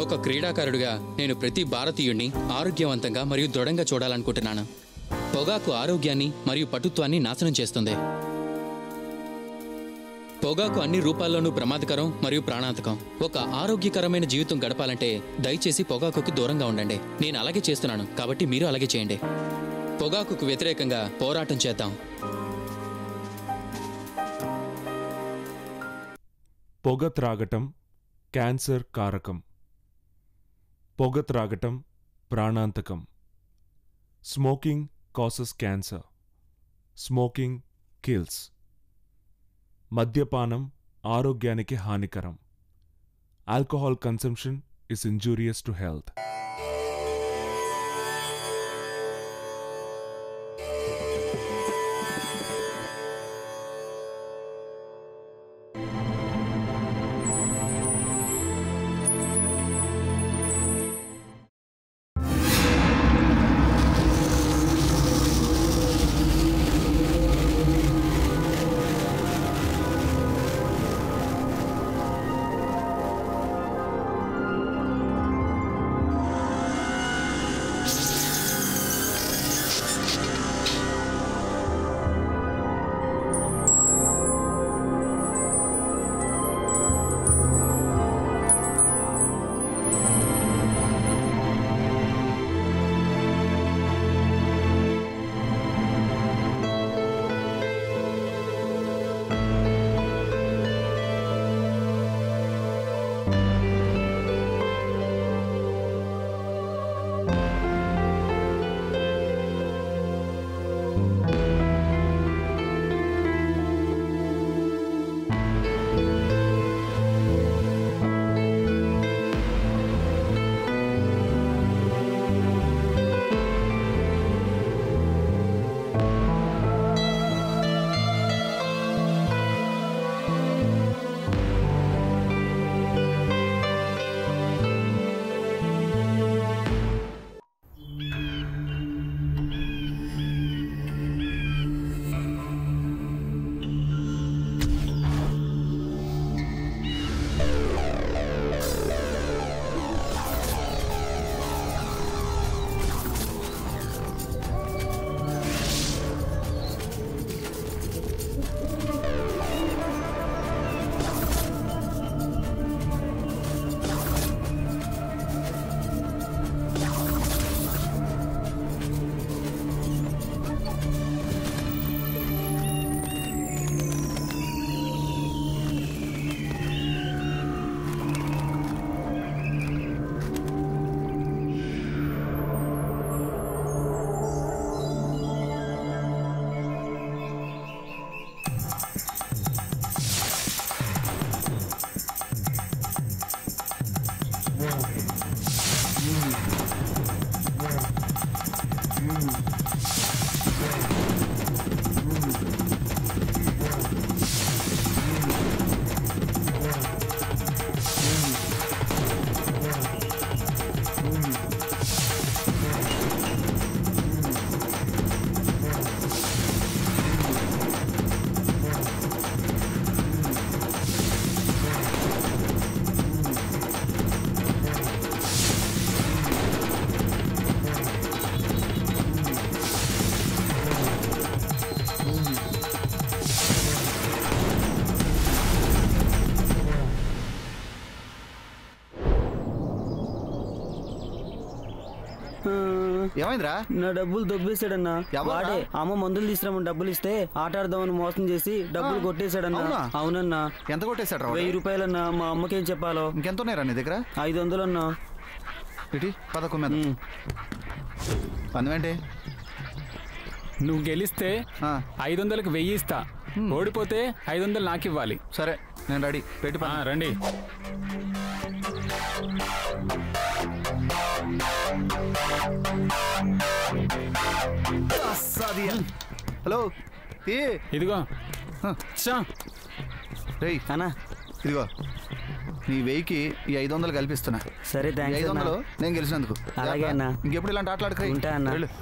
ఒక క్రీడాకారుడిగా నేను ప్రతి భారతీయుణ్ణి ఆరోగ్యవంతంగా మరియు దృఢంగా చూడాలనుకుంటున్నాను పొగాకు ఆరోగ్యాన్ని మరియు పటుత్వాన్ని నాశనం చేస్తుంది పొగాకు అన్ని రూపాల్లోనూ ప్రమాదకరం మరియు ప్రాణాంతకం ఒక ఆరోగ్యకరమైన జీవితం గడపాలంటే దయచేసి పొగాకుకి దూరంగా ఉండండి నేను అలాగే చేస్తున్నాను కాబట్టి మీరు అలాగే చేయండి పొగాకుకు వ్యతిరేకంగా పోరాటం చేద్దాం పొగ త్రాగటం క్యాన్సర్ కారకం పొగ త్రాగటం ప్రాణాంతకం smoking causes cancer smoking kills మద్యపానం ఆరోగ్యానికి హానికరం alcohol consumption is injurious to health ఏమైందిరా నా డబ్బులు దొబ్బేశాడన్నా ఎవర్రా? వాడే అమ్మ మందులు తీసుకురామని డబ్బులు ఇస్తే ఆట ఆడదామని మోసం చేసి డబ్బులు కొట్టేశాడన్నా అవునా? అవునన్నా ఎంత కొట్టేశాడు వెయ్యి రూపాయలన్నా మా అమ్మకేం చెప్పాలో ఇంకెంత ఉన్నారా నీ దగ్గర ఐదు వందలన్నా ఇటీ పదకొ మీద ఉమ్. పందమేంటి నువ్వు గెలిస్తే ఆ, ఐదు వందలకు వెయ్యి ఇస్తా ఓడిపోతే ఐదు వందలు నాకు ఇవ్వాలి సరే నేను రెడీ పెట్టి ఆ, పని రండి హలో ఏ ఇదిగో చా రేయ్ అన్నా ఇదిగో నీ వెయ్యికి ఈ ఐదు వందలు కల్పిస్తున్నా సరే ఈ థ్యాంక్స్ ఐదు అన్నా వందలు నేను గెలిచినందుకు అలాగే అన్న. ఇంకెప్పుడు ఇలాంటి ఆటలు ఉంటా అన్న. వెళ్ళు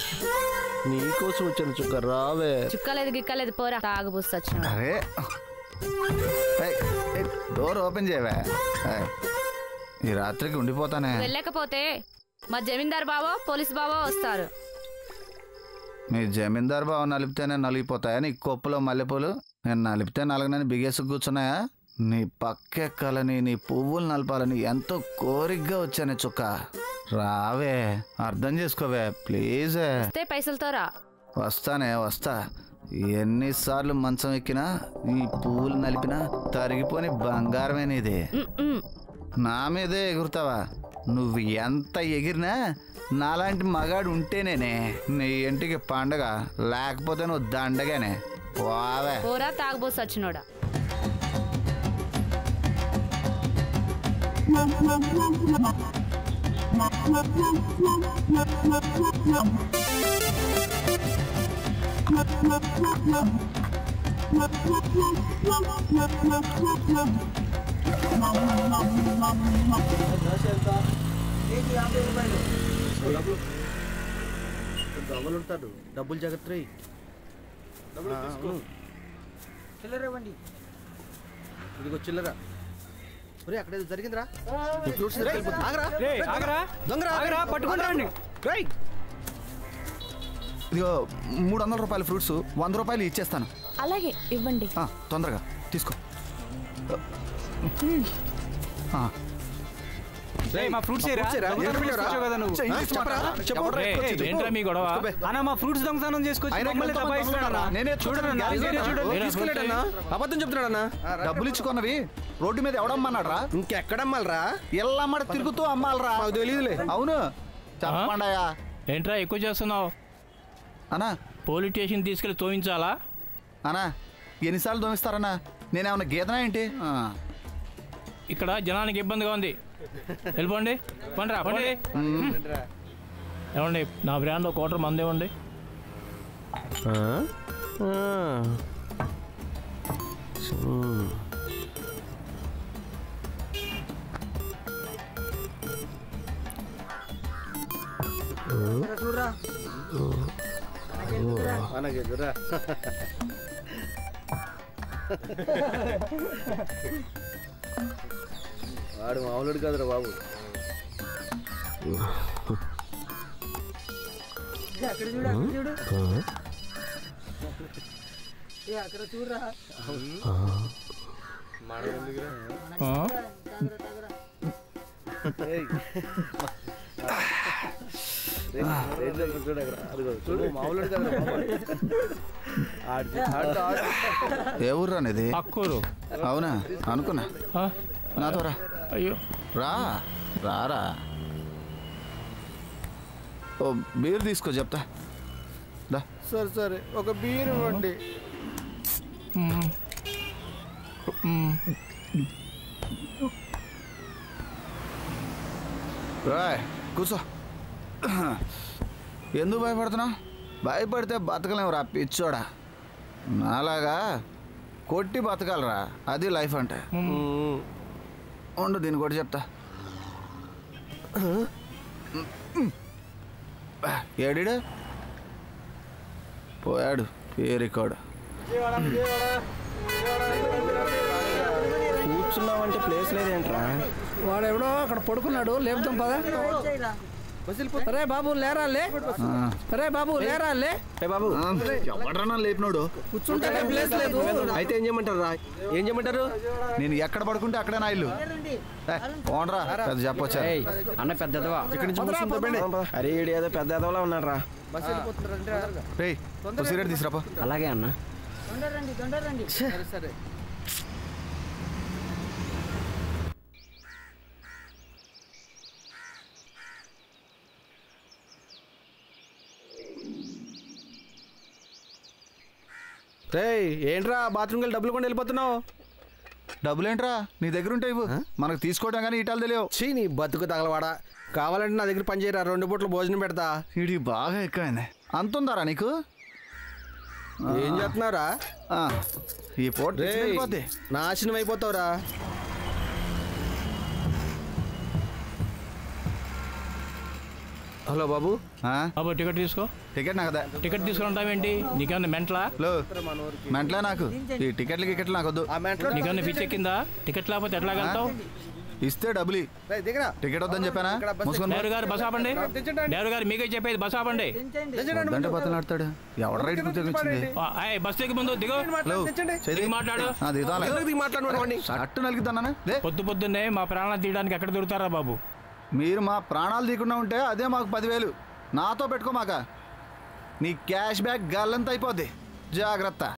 నీకోసం వచ్చాను చుక్క రావే చుక్కలేదు గిక్కలేదు పోరా తాగు పుస్తొచ్చిన అరే ఏయ్, ఏయ్, డోర్ ఓపెన్ చేయవే ఏయ్, ఈ రాత్రికి ఉండిపోతానే వెళ్ళకపోతే మా జమీందార్ బావో పోలీస్ బావో వస్తారు మీ జమీందార్ బావ నలిపితేనే నలిగిపోతాయా నీ కొప్పులో మల్లెపూలు నేను నలిపితే నలగనని బిగేసి కూర్చున్నాయా నీ పక్కెక్కాలని నీ పువ్వులు నలపాలని ఎంతో కోరికగా వచ్చానే చుక్క రావే అర్థం చేసుకోవే ప్లీజే వస్తే పైసలతో రా వస్తానే వస్తా ఎన్నిసార్లు మంచం ఎక్కినా ఈ పువ్వులు నలిపినా తరిగిపోని బంగారమే నీది ఉమ్, ఉమ్. నా మీదే ఎగురుతావా నువ్వు ఎంత ఎగిరినా నాలాంటి మగాడు ఉంటేనేనే నీ ఇంటికి పండగ లేకపోతే నువ్వు దండగానే వావే పోరా తాగబోసి వచ్చినోడా దొంగలు ఉంటారు డబ్బులు జాగ్రత్త రేయ్. ఆ, అవును. చిల్లర ఇవ్వండి ఇదిగో చిల్లర ఒరే అక్కడ ఏదో జరిగిందిరా ఈ ఫ్రూట్స్ తీసుకెళ్ళిపోతుంది. ఆగరా రేయ్, ఆగరా. దొంగరా ఆగరా, పట్టుకొని రండి. రేయ్. ఇదిగో మూడు వందల రూపాయల ఫ్రూట్స్ వంద రూపాయలు ఇచ్చేస్తాను అలాగే ఇవ్వండి ఆ, తొందరగా తీసుకో ఆ, రేయ్, మా ఫ్రూట్స్ ఏరా? ఫ్రూట్స్ ఏరా? దొంగతనం ఏం పిల్లరా? చేసుకొచ్చావు కదా నువ్వు? చెయ్యి ఆ, చెప్పరా? చెప్పు. రేయ్, చెప్పు. ఏంట్రా మీ గొడవ అన్న మా ఫ్రూట్స్ దొంగతనం చేసుకొచ్చి అయినా మమ్మల్ని కొంతమంది దబాయిస్తున్నారా? నేనే చూడరా నా చూడండి, దగ్గర చూడండి. నేనే తీసుకెళ్ళాడన్నా అబద్ధం చెప్తున్నాడన్నా డబ్బులు ఇచ్చుకున్నవి రోడ్డు మీద ఎవడమ్మన్నాడ్రా ఇంకెక్కడమ్మాలరా ఎల్లమ్మడ తిరుగుతూ అమ్మాలరా మాకు తెలియదులే అవును చెప్పండాయా ఏంట్రా ఎక్కువ చేస్తున్నావు అనా పోలీస్ స్టేషన్ తీసుకెళ్లి తోయించాలా అనా ఎన్నిసార్లు దోమిస్తారన్నా నేనేమన్నా గీతనా ఏంటి ఆ. ఇక్కడ జనానికి ఇబ్బందిగా ఉంది వెళ్ళిపోండి పండ్రా పండి ఏమండి నా బ్రాండ్లో కోటర్ మంది ఇవ్వండి చూడరా మనకి ఎదురా వాడు మామూలుడు కదరా బాబు అక్కడ చూడు అక్కడ చూడు ఏ, అక్కడ చూడరా ఆ? ఏయ్. రేట్లు ఎక్కడ చూడు అక్కడ అదిగో చూడు మామూలుడు కదరా బాబు ఆడు ఆడుతూ ఆడు ఏ ఊర్రా అనేది అక్కూరు అవునా అనుకున్నా ఆ? నాతో రా అయ్యో రా రారా ఓ బీర్ తీసుకో చెప్తా దా సరే సరే ఒక బీర్ ఇవ్వండి మ్మ్. మ్మ్. రాయ్ కూర్చో ఎందుకు భయపడుతున్నావు భయపడితే బతకలేము రా పిచ్చోడా నాలాగా కొట్టి బతకాలరా అది లైఫ్ అంటే ఉండు దీన్ని కూడా చెప్తా ఏడిడు పోయాడు పేరికాడు కూర్చున్నామంటే ప్లేస్ లేదేంట్రా వాడెవడో అక్కడ పడుకున్నాడు లేపుతాం పదా రే బాబు లేరా లే రే బాబు లేరా లే ఏ బాబు ఎవడన్నా లేపినోడు కూర్చుంటే ప్లేస్ లేదు అయితే ఏం చేయమంటారు రా ఏం చేయమంటారు నేను ఎక్కడ పడుకుంటే అక్కడే నా ఇల్లు ఏ, పోన్రా పెద్ద చెప్పొచ్చా అన్న పెద్దదవా ఇక్కడి నుంచి ముసుగుని తప్పండి. అరే ఈడు ఏదో పెద్ద ఎదవలా ఉన్నాడు రా రేయ్ ఓ సిగరెట్ తీసురాపో అలాగే అన్న రేయ్ ఏంట్రా బాత్రూమ్కి వెళ్ళి డబ్బులు కూడా వెళ్ళిపోతున్నావు డబ్బులేంట్రా నీ దగ్గర ఉంటే ఇవ్వు మనకు తీసుకోవడం కానీ ఈటాలు తెలియవు చీ నీ బతుకు తగలవాడా కావాలంటే నా దగ్గర పని చేయరా రెండు పూట్ల భోజనం పెడతా వీడికి బాగా ఎక్కువైంది అంతుందారా నీకు ఏం చేస్తున్నావురా ఆ, ఈ పూట రేయ్, వెళ్ళిపోద్ది నాశనం అయిపోతావురా హలో బాబు ఆ? బాబు టికెట్ తీసుకో టికెట్ నాకు అదే టికెట్ తీసుకుంటావేంటి నీకేమన్నా మెంటలా లో మెంటలే నాకు ఈ టికెట్లు గికెట్లు నాకు వద్దు ఆ మెంట్లో నీకన్నా పిచ్చి ఎక్కిందా టికెట్ లేకపోతే ఎట్లా వెళ్తావు ఇస్తే డబ్బులు ఇ. రేయ్, దిగరా టికెట్ వద్దని చెప్పానా మూసుకొని పో. డేరు గారు బస్ ఆపండి డేరు గారు మీకే చెప్పేది బస్ ఆపండి వద్దంటే బతలాడతాడు ఎవడ రైట్ గుర్తొచ్చింది ఆ, ఏయ్, బస్ దిగి ముందు దిగు లో దిగి మాట్లాడు ఎందుకు మాట్లాడమండి షర్టు నలిగిద్దానా లే పొద్దు పొద్దున్నే మా ప్రాణాలు తీయడానికి ఎక్కడ దొరుకుతారా బాబు మీరు మా ప్రాణాలు తీయకుండా ఉంటే అదే మాకు పదివేలు నాతో పెట్టుకోమాక నీ క్యాష్ బ్యాక్ గల్లంత అయిపోద్ది జాగ్రత్త